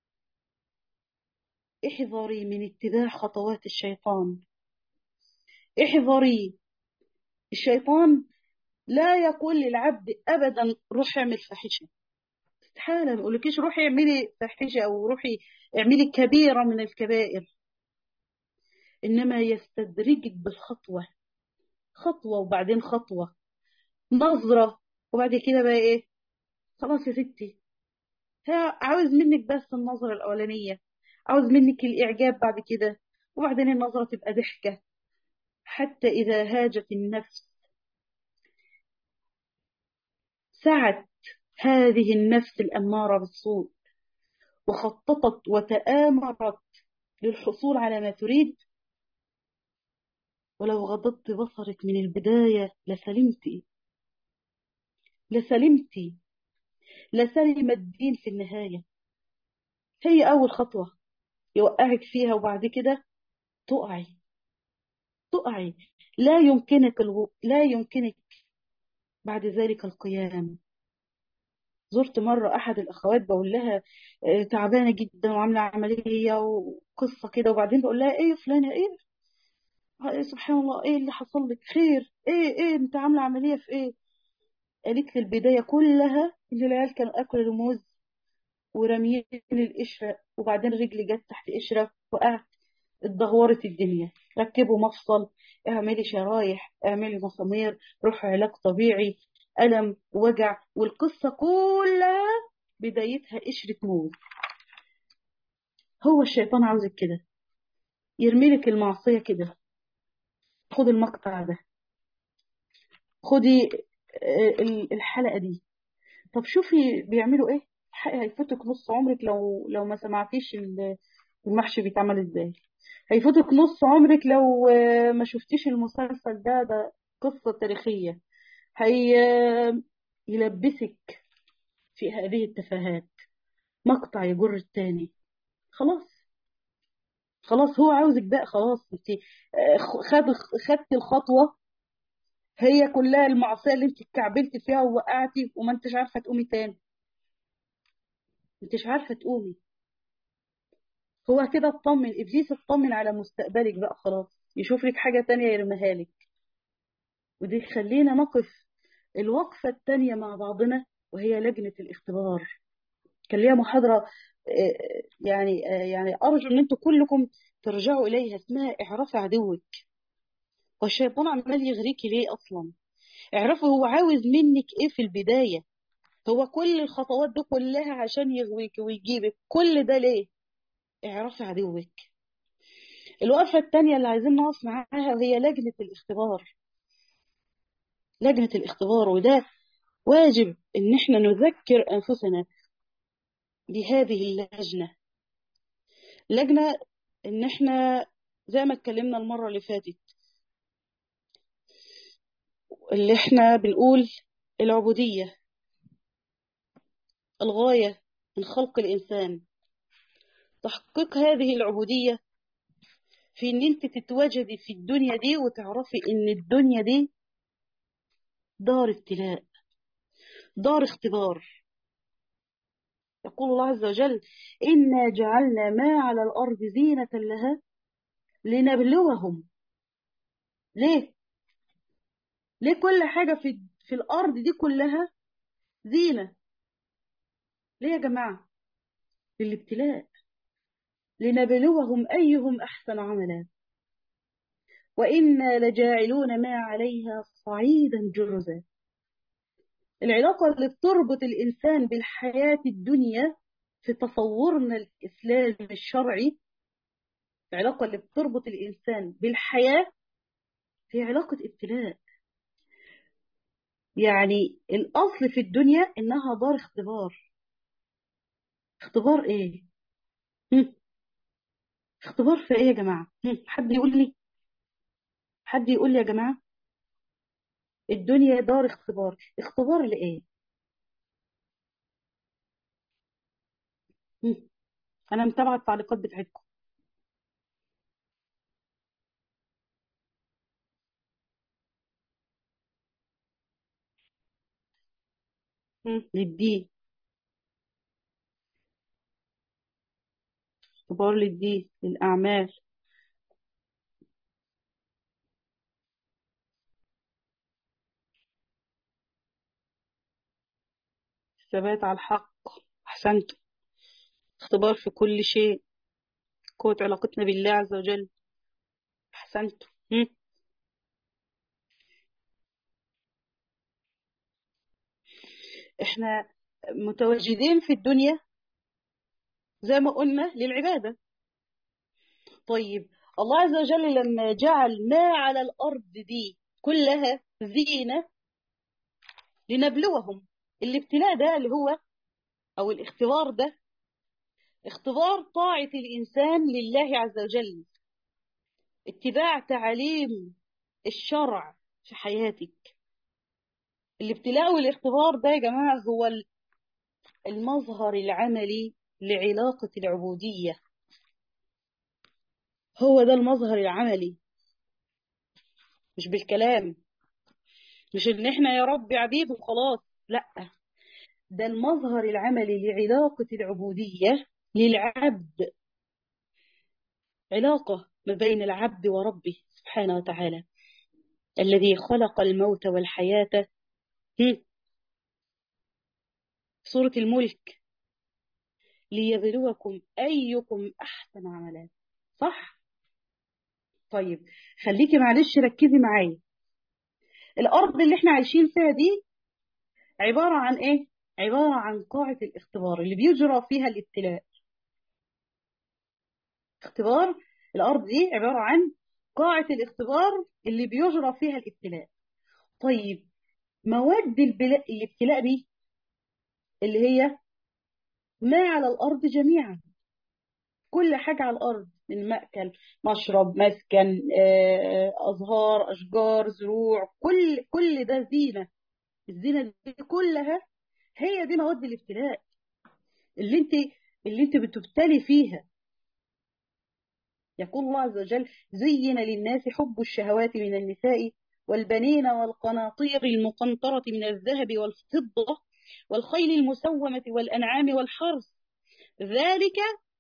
S1: احذري من اتباع خطوات الشيطان احذري الشيطان لا يقول للعبد ابدا روح اعمل فاحشه استحاله ما يقولكيش روحي اعملي فاحشه او روحي اعملي كبيره من الكبائر انما يستدرجك بالخطوه خطوه وبعدين خطوه نظره وبعد كده بقى ايه خلاص يا ستي ها عاوز منك بس النظره الاولانيه عاوز منك الاعجاب بعد كده وبعدين النظره تبقى ضحكه حتى اذا هاجت النفس سعت هذه النفس الأمارة بالسوء وخططت وتآمرت للحصول على ما تريد ولو غضضت بصرك من البداية لسلمت لسلمت لسلم الدين في النهاية هي أول خطوة يوقعك فيها وبعد كده تقعي تقعي لا يمكنك الو... لا يمكنك بعد ذلك القيام زرت مرة أحد الأخوات بقول لها آه، تعبانة جدا وعاملة عملية وقصة كده وبعدين بقول لها إيه يا فلانة إيه آه، سبحان الله إيه اللي حصل لك خير إيه إيه أنت عاملة عملية في إيه قالت لي البداية كلها إن العيال كانوا أكلوا الموز ورميين القشرة وبعدين رجلي جت تحت قشرة وقعت اتدهورت الدنيا ركبوا مفصل اعملي شرايح اعملي مسامير روح علاج طبيعي ألم وجع والقصة كلها بدايتها قشرة موز هو الشيطان عاوزك كده يرميلك المعصية كده خد المقطع ده خدي آه، ال- الحلقة دي طب شوفي بيعملوا ايه حق- هيفوتك نص عمرك لو لو ما سمعتيش ال- المحشي بيتعمل ازاي هيفوتك نص عمرك لو آه، ما شفتيش المسلسل ده ده قصة تاريخية هي يلبسك في هذه التفاهات مقطع يجر التاني خلاص خلاص هو عاوزك بقى خلاص انت آه، خد خدت الخطوة هي كلها المعصية اللي انت اتكعبلت فيها ووقعتي وما انتش عارفة تقومي تاني انتش عارفة تقومي هو كده اطمن ابليس اطمن على مستقبلك بقى خلاص يشوف لك حاجة تانية يرميها لك ودي خلينا نقف الوقفة التانية مع بعضنا وهي لجنة الاختبار كان ليها محاضرة آه، يعني آه، يعني أرجو إن أنتوا كلكم ترجعوا إليها اسمها اعرفي عدوك والشيطان عمال يغريكي ليه أصلا اعرفي هو عاوز منك إيه في البداية هو كل الخطوات دي كلها عشان يغويك ويجيبك كل ده ليه اعرفي عدوك الوقفة التانية اللي عايزين نقف معاها هي لجنة الاختبار لجنة الاختبار وده واجب إن احنا نذكر أنفسنا بهذه اللجنة لجنة إن احنا زي ما اتكلمنا المرة اللي فاتت اللي احنا بنقول العبودية الغاية من خلق الإنسان تحقيق هذه العبودية في إن أنت تتواجدي في الدنيا دي وتعرفي إن الدنيا دي دار ابتلاء دار اختبار يقول الله عز وجل إنا جعلنا ما على الأرض زينة لها لنبلوهم ليه؟ ليه كل حاجة في في الأرض دي كلها زينة ليه يا جماعة للابتلاء لنبلوهم أيهم أحسن عملا وإنا لجاعلون ما عليها صعيدا جرزا العلاقة اللي بتربط الإنسان بالحياة الدنيا في تصورنا الإسلامي الشرعي العلاقة اللي بتربط الإنسان بالحياة هي علاقة ابتلاء يعني الأصل في الدنيا إنها دار اختبار اختبار إيه؟ هم؟ اختبار في إيه يا جماعة؟ هم؟ حد يقول لي حد يقول لي يا جماعة الدنيا دار اختبار اختبار لإيه؟ هم؟ أنا متابعة التعليقات بتاعتكم هم؟ للدين اختبار للدين للأعمال الثبات على الحق أحسنت اختبار في كل شيء قوة علاقتنا بالله عز وجل أحسنت هم؟ احنا متواجدين في الدنيا زي ما قلنا للعبادة طيب الله عز وجل لما جعل ما على الأرض دي كلها زينة لنبلوهم الابتلاء ده اللي هو أو الاختبار ده اختبار طاعة الإنسان لله عز وجل اتباع تعاليم الشرع في حياتك الابتلاء والاختبار ده يا جماعة هو المظهر العملي لعلاقة العبودية هو ده المظهر العملي مش بالكلام مش ان احنا يا رب عبيد وخلاص لا ده المظهر العملي لعلاقة العبودية للعبد علاقة ما بين العبد وربه سبحانه وتعالى الذي خلق الموت والحياة سورة الملك ليبلوكم أيكم أحسن عملا صح؟ طيب خليكي معلش ركزي معايا الأرض اللي احنا عايشين فيها دي عبارة عن ايه؟ عبارة عن قاعة الاختبار اللي بيجرى فيها الابتلاء اختبار الأرض دي عبارة عن قاعة الاختبار اللي بيجرى فيها الابتلاء طيب مواد البلاء الابتلاء دي اللي هي ما على الأرض جميعا كل حاجة على الأرض من مأكل مشرب مسكن أزهار أشجار زروع كل كل ده زينة الزينة دي كلها هي دي مواد الابتلاء اللي انت اللي انت بتبتلي فيها يقول الله عز وجل زين للناس حب الشهوات من النساء والبنين والقناطير المقنطرة من الذهب والفضة والخيل المسومة والأنعام والحرث ذلك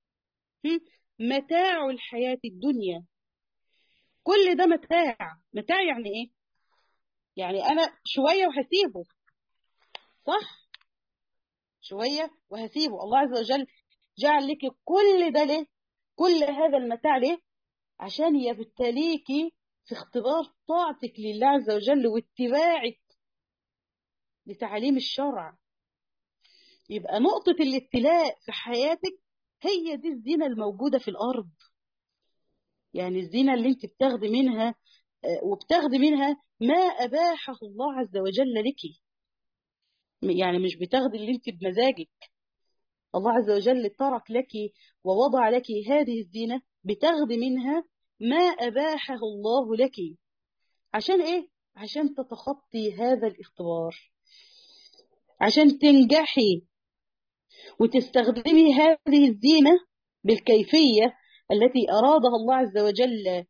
S1: متاع الحياة الدنيا كل ده متاع متاع يعني ايه يعني انا شوية وهسيبه صح شوية وهسيبه الله عز وجل جعل لك كل ده ليه كل هذا المتاع ليه عشان يبتليكي في اختبار طاعتك لله عز وجل واتباعك لتعاليم الشرع يبقى نقطة الابتلاء في حياتك هي دي الزينة الموجودة في الأرض يعني الزينة اللي انت بتاخدي منها وبتاخدي منها ما أباحه الله عز وجل لك يعني مش بتاخدي اللي انت بمزاجك الله عز وجل ترك لك ووضع لك هذه الزينة بتاخدي منها ما أباحه الله لك عشان ايه؟ عشان تتخطي هذا الاختبار عشان تنجحي وتستخدمي هذه الزينة بالكيفية التي أرادها الله عز وجل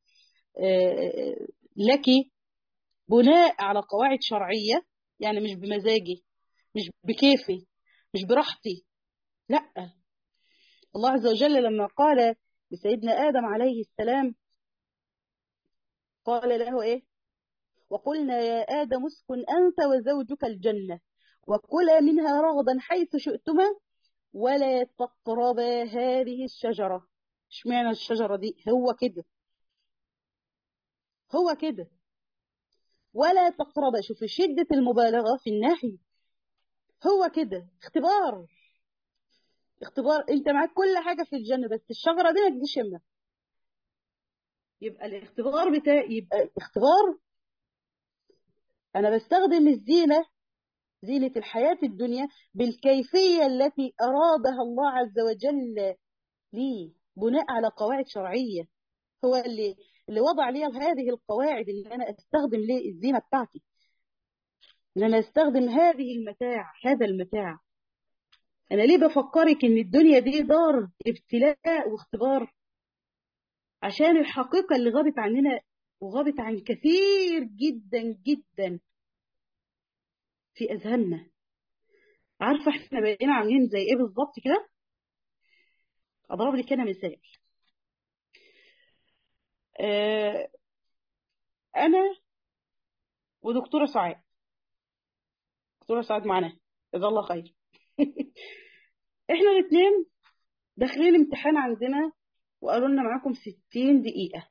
S1: لك بناء على قواعد شرعية يعني مش بمزاجي مش بكيفي مش براحتي لا الله عز وجل لما قال لسيدنا آدم عليه السلام قال له إيه وقلنا يا آدم اسكن أنت وزوجك الجنة وكلا منها رغدا حيث شئتما ولا تقربا هذه الشجرة اشمعنى الشجرة دي هو كده هو كده ولا تقربا شوف شدة المبالغة في النهي هو كده اختبار اختبار انت معاك كل حاجة في الجنة بس الشجرة دي ما تجيش يمها يبقى الاختبار بتاعي يبقى الاختبار انا بستخدم الزينة زينة الحياة الدنيا بالكيفية التي أرادها الله عز وجل لي بناء على قواعد شرعية هو اللي اللي وضع لي هذه القواعد اللي أنا أستخدم ليه الزينة بتاعتي إن أنا أستخدم هذه المتاع هذا المتاع أنا ليه بفكرك إن الدنيا دي دار ابتلاء واختبار عشان الحقيقة اللي غابت عننا وغابت عن كثير جدا جدا في أذهاننا عارفة احنا بقينا عاملين زي ايه بالظبط كده اضرب لك انا مثال آه انا ودكتوره سعاد دكتوره سعاد معانا جزاها الله خير احنا الاثنين داخلين امتحان عندنا وقالوا لنا معاكم 60 دقيقه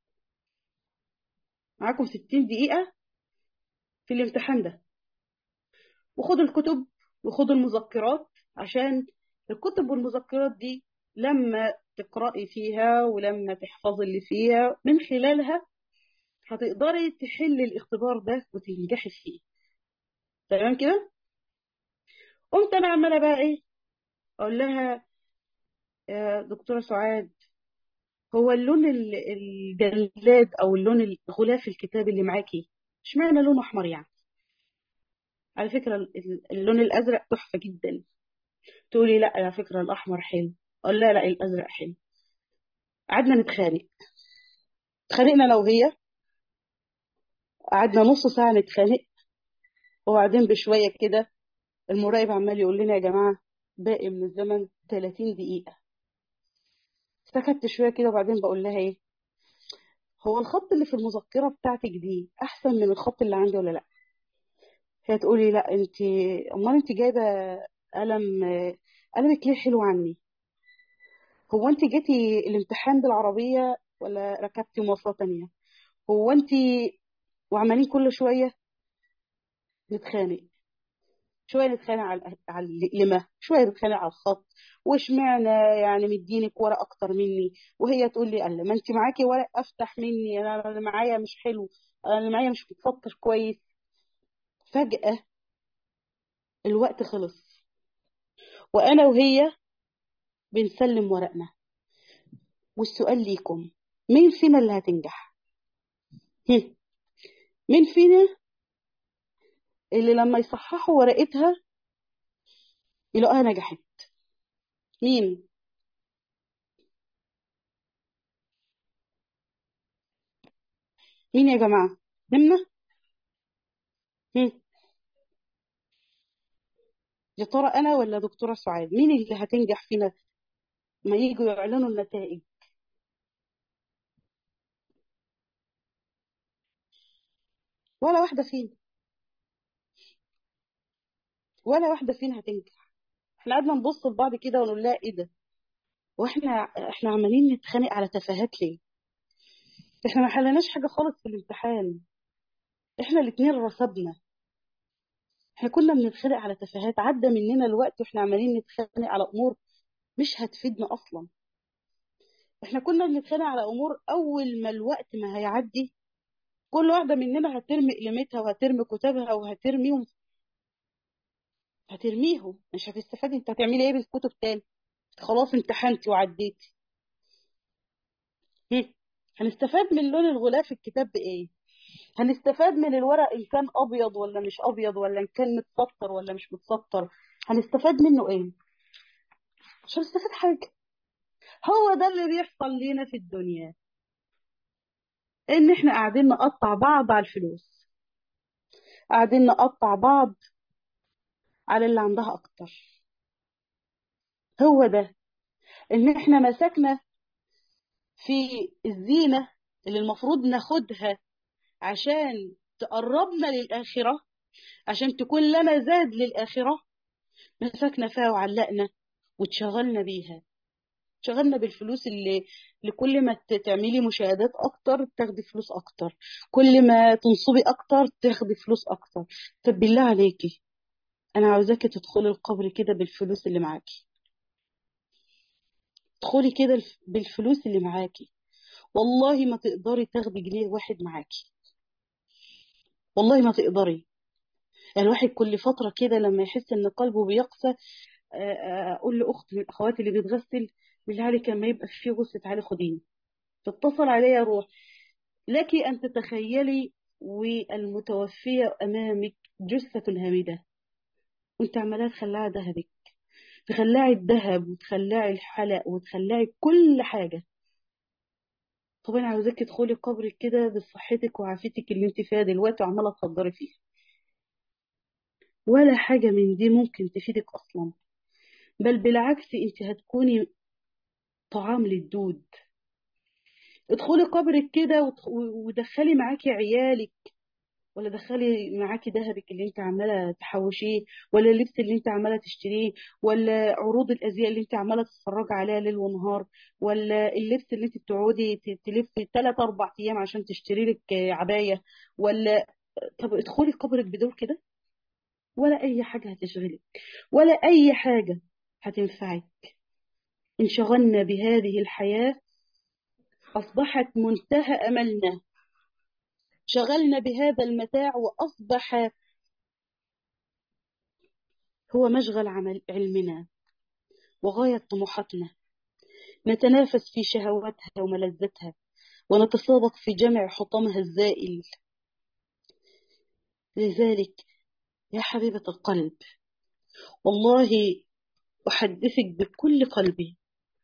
S1: معاكم 60 دقيقه في الامتحان ده وخدوا الكتب وخدوا المذكرات عشان الكتب والمذكرات دي لما تقرأي فيها ولما تحفظي اللي فيها من خلالها هتقدري تحلي الاختبار ده وتنجحي فيه تمام كده قمت انا عماله بقى ايه اقول لها يا دكتوره سعاد هو اللون ال- الجلاد او اللون الغلاف الكتاب اللي معاكي اشمعنى لونه احمر يعني على فكره ال- اللون الازرق تحفه جدا تقولي لا على فكره الاحمر حلو اقول لا لا الازرق حلو قعدنا نتخانق اتخانقنا انا وهي قعدنا نص ساعه نتخانق وبعدين بشويه كده المراقب عمال يقول لنا يا جماعه باقي من الزمن 30 دقيقه سكت شويه كده وبعدين بقول لها ايه هو الخط اللي في المذكره بتاعتك دي احسن من الخط اللي عندي ولا لا هي تقولي لا انت امال انت جايبه قلم قلمك ليه حلو عني هو انت جيتي الامتحان بالعربيه ولا ركبتي مواصله تانية هو انت وعمالين كل شويه نتخانق شويه نتخانق على على القلمه شويه نتخانق على الخط واشمعنى يعني مدينك ورق اكتر مني وهي تقول لي قال ما انت معاكي ورق افتح مني انا اللي معايا مش حلو انا اللي معايا مش متسطر كويس فجاه الوقت خلص وانا وهي بنسلم ورقنا والسؤال ليكم مين فينا اللي هتنجح هم. مين فينا اللي لما يصححوا ورقتها يلاقوها نجحت مين مين يا جماعة نمنا هم. يا ترى انا ولا دكتورة سعاد مين اللي هتنجح فينا ما يجوا يعلنوا النتائج ولا واحدة فينا ولا واحدة فينا هتنجح احنا قعدنا نبص لبعض كده ونقول لها ايه ده واحنا احنا عمالين نتخانق على تفاهات ليه احنا ما حلناش حاجة خالص في الامتحان احنا الاتنين رسبنا احنا كنا بنتخانق على تفاهات عدى مننا الوقت واحنا عمالين نتخانق على امور مش هتفيدنا اصلا احنا كنا بنتخانق على امور اول ما الوقت ما هيعدي كل واحدة مننا هترمي قلمتها وهترمي كتابها وهترميهم هترميهم مش هتستفادي انت هتعملي ايه بالكتب تاني خلاص امتحنتي وعديتي هم. هنستفاد من لون الغلاف الكتاب بايه هنستفاد من الورق ان كان ابيض ولا مش ابيض ولا ان كان متسطر ولا مش متسطر هنستفاد منه ايه مش هنستفاد حاجة هو ده اللي بيحصل لينا في الدنيا ان احنا قاعدين نقطع بعض على الفلوس قاعدين نقطع بعض على اللي عندها اكتر هو ده ان احنا مسكنا في الزينة اللي المفروض ناخدها عشان تقربنا للآخرة عشان تكون لنا زاد للآخرة مسكنا فيها وعلقنا واتشغلنا بيها شغلنا بالفلوس اللي لكل ما ت- تعملي مشاهدات اكتر تاخدي فلوس اكتر كل ما تنصبي اكتر تاخدي فلوس اكتر طب بالله عليكي انا عاوزاكي تدخلي القبر كده بالفلوس اللي معاكي ادخلي كده الف- بالفلوس اللي معاكي والله ما تقدري تاخدي جنيه واحد معاكي والله ما تقدري يعني الواحد كل فترة كده لما يحس ان قلبه بيقسى آه، آه، اقول لاخت من اخواتي اللي بتغسل بالله عليك لما يبقى في غسل تعالي خديني تتصل عليا روح لك أن تتخيلي والمتوفية أمامك جثة هامدة وانت عمالة تخلعي ذهبك تخلعي الذهب وتخلعي الحلق وتخلعي كل حاجة طب أنا عاوزاك تدخلي قبرك كده بصحتك وعافيتك اللي انت فيها دلوقتي وعمالة تخدري فيها ولا حاجة من دي ممكن تفيدك أصلا بل بالعكس انت هتكوني طعام للدود ادخلي قبرك كده وتخ- ودخلي معاكي عيالك ولا دخلي معاكي ذهبك اللي انت عماله تحوشيه ولا اللبس اللي انت عماله تشتريه ولا عروض الازياء اللي انت عماله تتفرجي عليها ليل ونهار ولا اللبس اللي انت بتقعدي ت- تلفي ثلاث اربع ايام عشان تشتري لك عبايه ولا طب ادخلي قبرك بدول كده ولا اي حاجه هتشغلك ولا اي حاجه هتنفعك انشغلنا بهذه الحياه اصبحت منتهى املنا شغلنا بهذا المتاع واصبح هو مشغل عمل علمنا وغاية طموحاتنا نتنافس في شهواتها وملذاتها ونتسابق في جمع حطامها الزائل لذلك يا حبيبة القلب والله أحدثك بكل قلبي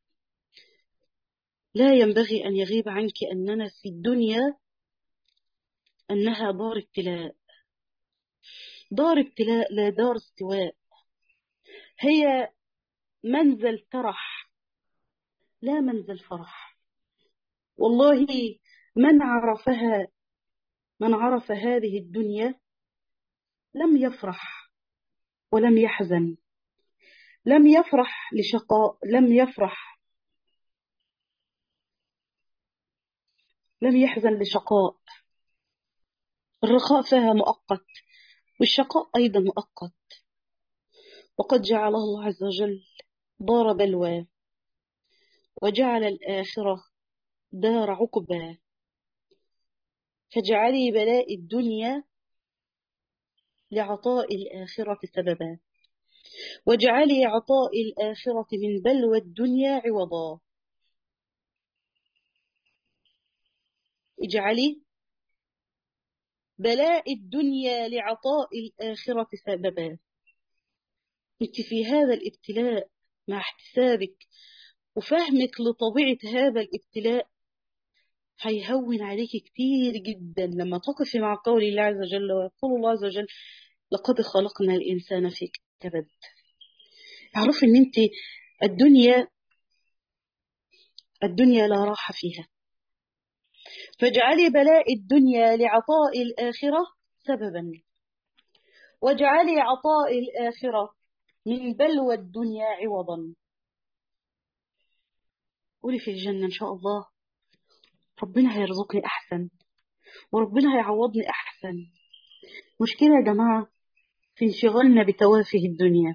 S1: لا ينبغي أن يغيب عنك أننا في الدنيا أنها دار ابتلاء دار ابتلاء لا دار استواء هي منزل ترح لا منزل فرح والله من عرفها من عرف هذه الدنيا لم يفرح ولم يحزن لم يفرح لشقاء لم يفرح لم يحزن لشقاء الرخاء فيها مؤقت والشقاء أيضا مؤقت وقد جعله الله عز وجل دار بلوى وجعل الآخرة دار عقبى فاجعلي بلاء الدنيا لعطاء الآخرة سببا واجعلي عطاء الآخرة من بلوى الدنيا عوضا اجعلي بلاء الدنيا لعطاء الآخرة سببا انت في هذا الابتلاء مع احتسابك وفهمك لطبيعة هذا الابتلاء هيهون عليك كتير جدا لما تقفي مع قول الله عز وجل ويقول الله عز وجل لقد خلقنا الإنسان في كبد اعرفي ان انت الدنيا الدنيا لا راحة فيها فاجعلي بلاء الدنيا لعطاء الآخرة سببا واجعلي عطاء الآخرة من بلوى الدنيا عوضا قولي في الجنة إن شاء الله ربنا هيرزقني أحسن وربنا هيعوضني أحسن مشكلة يا جماعة في انشغالنا بتوافه الدنيا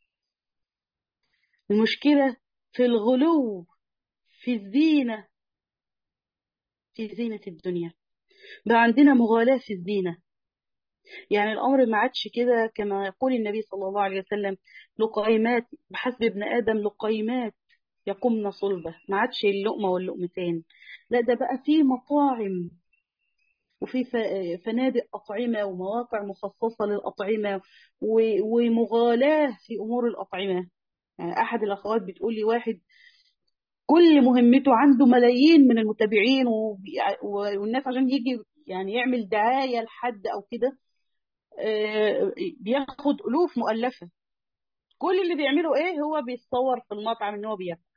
S1: المشكلة في الغلو في الزينة في زينة الدنيا بقى عندنا مغالاة في الزينة يعني الأمر ما عادش كده كما يقول النبي صلى الله عليه وسلم لقيمات بحسب ابن آدم لقيمات يقمن صلبة ما عادش اللقمة واللقمتين لا ده بقى في مطاعم وفي ف- فنادق أطعمة ومواقع مخصصة للأطعمة و- ومغالاة في أمور الأطعمة يعني أحد الأخوات بتقول لي واحد كل مهمته عنده ملايين من المتابعين وبي- والناس عشان يجي يعني يعمل دعاية لحد أو كده آه، بياخد ألوف مؤلفة كل اللي بيعمله إيه هو بيتصور في المطعم إن هو بياكل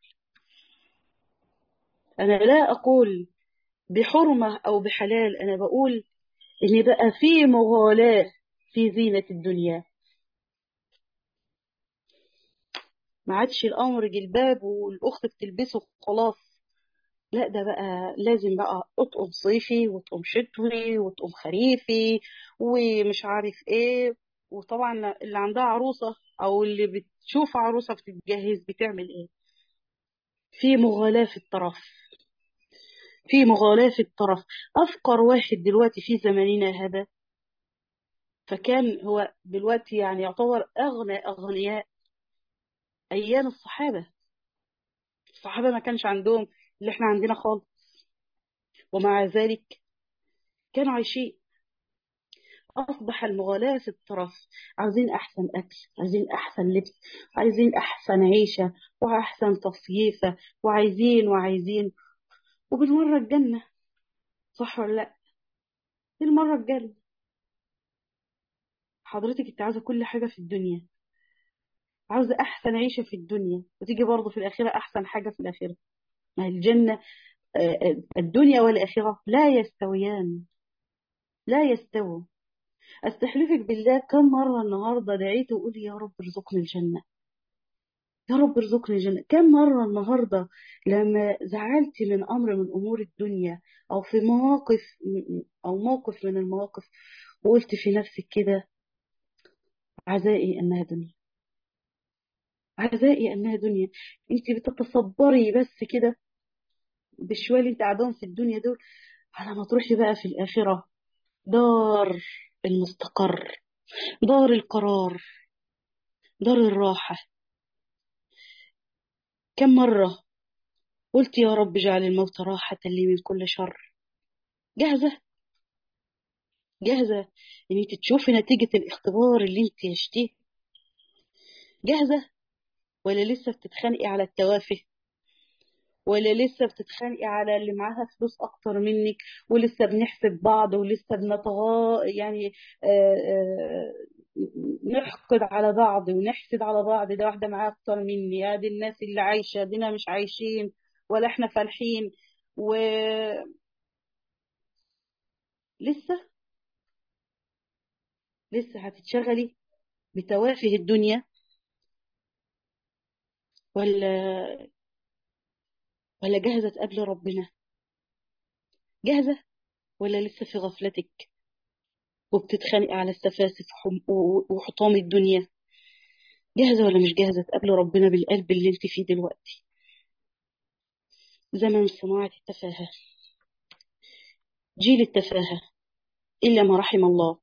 S1: أنا لا أقول بحرمة أو بحلال أنا بقول إن بقى في مغالاة في زينة الدنيا ما عادش الأمر جلباب والأخت بتلبسه خلاص لا ده بقى لازم بقى اطقم صيفي واطقم شتوي واطقم خريفي ومش عارف ايه وطبعا اللي عندها عروسة او اللي بتشوف عروسة بتتجهز بتعمل ايه في مغالاة في الطرف في مغالاة في الطرف افقر واحد دلوقتي في زماننا هذا فكان هو دلوقتي يعني يعتبر اغنى اغنياء ايام الصحابة الصحابة ما كانش عندهم اللي احنا عندنا خالص ومع ذلك كانوا عايشين أصبح المغالاة في الطرف عايزين أحسن أكل عايزين أحسن لبس عايزين أحسن عيشة وأحسن تصييفة وعايزين وعايزين وبالمرة الجنة صح ولا لأ؟ بالمرة الجنة حضرتك أنت عاوزة كل حاجة في الدنيا عاوزة أحسن عيشة في الدنيا وتيجي برضه في الآخرة أحسن حاجة في الآخرة ما هي الجنة الدنيا والآخرة لا يستويان لا يستووا استحلفك بالله كم مرة النهاردة دعيت وقول يا رب ارزقني الجنة يا رب ارزقني الجنة كم مرة النهاردة لما زعلت من أمر من أمور الدنيا أو في مواقف أو موقف من المواقف وقلت في نفسك كده عزائي أنها دنيا عزائي أنها دنيا أنت بتتصبري بس كده بالشوية اللي أنت قاعدهم في الدنيا دول على ما تروحي بقى في الآخرة دار المستقر دار القرار دار الراحة كم مرة قلت يا رب اجعل الموت راحة لي من كل شر جاهزة جاهزة ان انت تشوفي نتيجة الاختبار اللي انت عشتيه جاهزة ولا لسه بتتخانقي على التوافه ولا لسه بتتخانقي على اللي معاها فلوس اكتر منك ولسه بنحسد بعض ولسه بنتغا يعني آآ آآ نحقد على بعض ونحسد على بعض ده واحدة معاها اكتر مني يا دي الناس اللي عايشة دينا مش عايشين ولا احنا فالحين و لسه لسه هتتشغلي بتوافه الدنيا ولا ولا جاهزة تقابلي ربنا جاهزة ولا لسه في غفلتك وبتتخانقي على السفاسف وحطام الدنيا جاهزة ولا مش جاهزة تقابلي ربنا بالقلب اللي انت فيه دلوقتي زمن صناعة التفاهة جيل التفاهة إلا ما رحم الله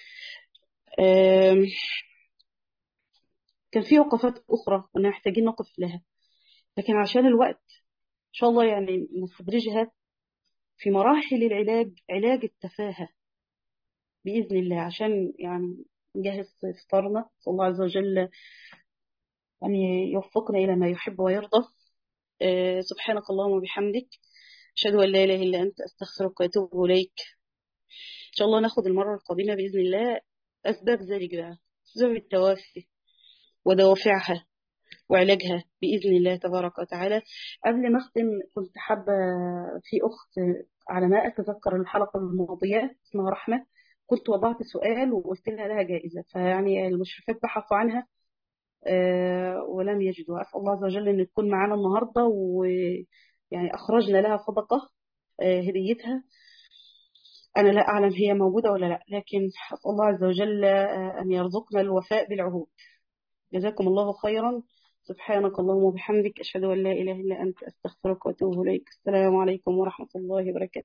S1: كان في وقفات أخرى كنا محتاجين نقف لها لكن عشان الوقت إن شاء الله يعني نستدرجها في مراحل العلاج علاج التفاهة بإذن الله عشان يعني نجهز فطارنا صلى الله عز وجل أن يوفقنا إلى ما يحب ويرضى أه سبحانك اللهم وبحمدك أشهد أن لا إله إلا أنت أستغفرك وأتوب إليك إن شاء الله ناخد المرة القادمة بإذن الله أسباب ذلك بقى أسباب التوافي ودوافعها وعلاجها بإذن الله تبارك وتعالى قبل ما أختم كنت حابة في أخت على ما أتذكر الحلقة الماضية اسمها رحمة كنت وضعت سؤال وقلت لها لها جائزة فيعني المشرفات بحثوا عنها أه ولم يجدوا أسأل الله عز وجل أن تكون معانا النهاردة ويعني أخرجنا لها صدقة أه هديتها أنا لا أعلم هي موجودة ولا لا لكن أسأل الله عز وجل أن يرزقنا الوفاء بالعهود جزاكم الله خيرا سبحانك اللهم وبحمدك أشهد أن لا إله إلا أنت أستغفرك وأتوب إليك السلام عليكم ورحمة الله وبركاته